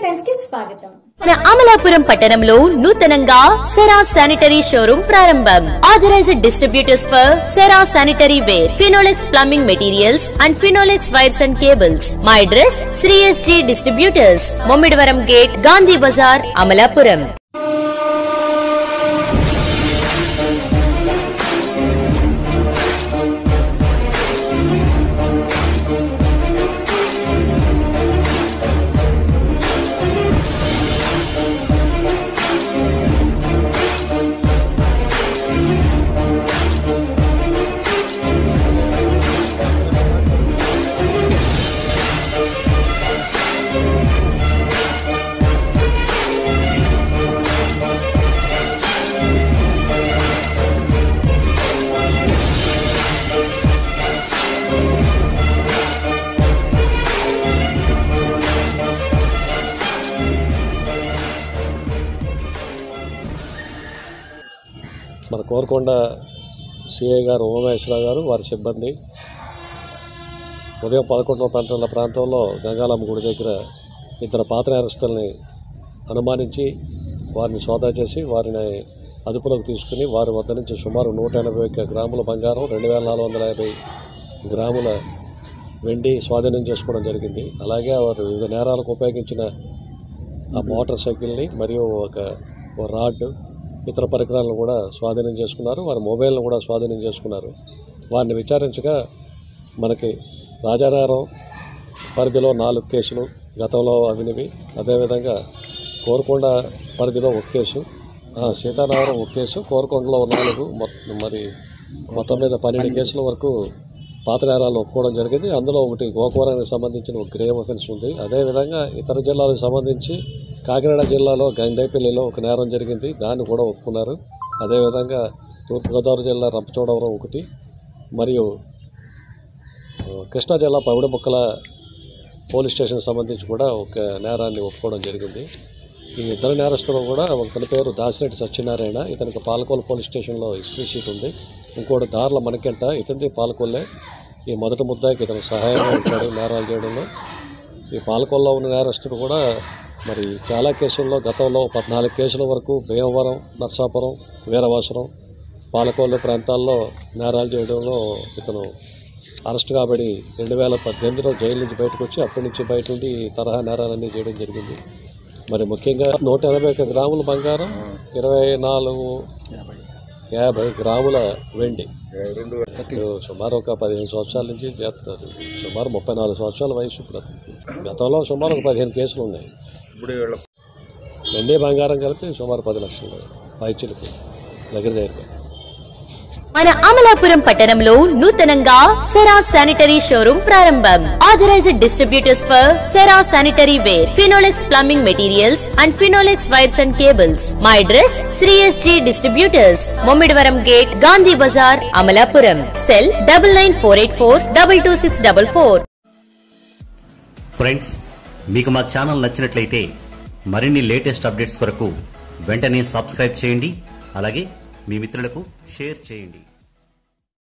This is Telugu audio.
టైమ్స్ కి స్వాగతం మన అమలాపురం పట్టణంలో నూతనంగా సెరా శానిటరీ షోరూమ్ ప్రారంభం authorised distributors for Cera sanitary ware Finolex plumbing materials and Finolex wires and cables మా address Shri SG distributors Mummidivaram gate Gandhi Bazar Amalapuram మన కోరకొండ సిఐ గారు ఉమామేశ్వరరావు గారు వారి సిబ్బంది ఉదయం పదకొండు గంటల ప్రాంతంలో గంగాలమ్మ గుడి దగ్గర ఇద్దరు పాత నేరస్తుల్ని అనుమానించి వారిని సోదా చేసి వారిని అదుపులోకి తీసుకుని వారి వద్ద నుంచి సుమారు నూట ఎనభై ఒక్క గ్రాముల బంగారం రెండు వేల నాలుగు వందల యాభై గ్రాముల వెండి స్వాధీనం చేసుకోవడం జరిగింది అలాగే వారు వివిధ నేరాలకు ఉపయోగించిన ఆ మోటార్ సైకిల్ని మరియు ఒక ఓ రాడ్ ఇతర పరికరాలను కూడా స్వాధీనం చేసుకున్నారు వారి మొబైల్ను కూడా స్వాధీనం చేసుకున్నారు వారిని విచారించగా మనకి రాజానగరం పరిధిలో నాలుగు కేసులు గతంలో అవినవి అదేవిధంగా కోరుకొండ పరిధిలో ఒక కేసు ఆ, సీతానగరం ఒక కేసు కోరుకొండలో నాలుగు మొత్తం మరి మొత్తం మీద పన్నెండు కేసుల వరకు పాత నేరాలు ఒప్పుకోవడం జరిగింది అందులో ఒకటి గోకవరానికి సంబంధించిన ఒక గ్రేవ్ అఫెన్స్ ఉంది అదేవిధంగా ఇతర జిల్లాలకు సంబంధించి కాకినాడ జిల్లాలో గండైపల్లిలో ఒక నేరం జరిగింది దాన్ని కూడా ఒప్పుకున్నారు అదేవిధంగా తూర్పుగోదావరి జిల్లా రంపచోడవరం ఒకటి మరియు ఆ, కృష్ణా జిల్లా పవిడముక్కల పోలీస్ స్టేషన్ సంబంధించి కూడా ఒక నేరాన్ని ఒప్పుకోవడం జరిగింది ఈ ఇద్దరు నేరస్తులు కూడా ఒకరి పేరు దాసిరెడ్డి సత్యనారాయణ ఇతనికి పాలకోలు పోలీస్ స్టేషన్లో హిస్టరీ షీట్ ఉంది ఇంకోటి దారుల మనకెంట ఇతనిది పాలకొల్లే ఈ మొదటి ముద్దాయికి ఇతనికి సహాయంగా ఉంటాడు నేరాలు చేయడంలో ఈ పాలకొల్లో ఉన్న నేరస్తుడు కూడా మరి చాలా కేసుల్లో గతంలో పద్నాలుగు కేసుల వరకు భీమవరం నర్సాపురం వీరవాసరం పాలకొల్లు ప్రాంతాల్లో నేరాలు చేయడంలో ఇతను అరెస్ట్ కాబడి రెండు వేల పద్దెనిమిదిలో జైలు నుంచి బయటకు వచ్చి అప్పటి నుంచి బయట ఉండి ఈ తరహా నేరాలన్నీ చేయడం జరిగింది మరి ముఖ్యంగా నూట ఎనభై ఒక్క గ్రాముల బంగారం ఇరవై నాలుగు యాభై గ్రాముల వెండి ఇటు సుమారు ఒక పదిహేను సంవత్సరాల నుంచి చేస్తున్నారు సుమారు ముప్పై నాలుగు సంవత్సరాల వయసు ఇప్పుడు అతనికి. గతంలో సుమారు ఒక పదిహేను కేసులు ఉన్నాయి వెండి బంగారం కలిపి సుమారు పది లక్షలు పైచులకు దగ్గర దగ్గర మన అమలాపురం పట్టణంలో నూతనంగా సెరా శానిటరీ షోరూమ్ ప్రారంభం authorised distributors for Cera sanitary ware Finolex plumbing materials and Finolex wires and cables మా address Shri SG distributors Mummidivaram gate Gandhi Bazar Amalapuram cell double nine four eight four double two six double four friends మీకు మా ఛానల్ నచ్చినట్లయితే మరిన్ని లేటెస్ట్ అప్డేట్స్ కొరకు వెంటనే సబ్స్క్రైబ్ చేయండి అలాగే మీ మిత్రులకు షేర్ చేయండి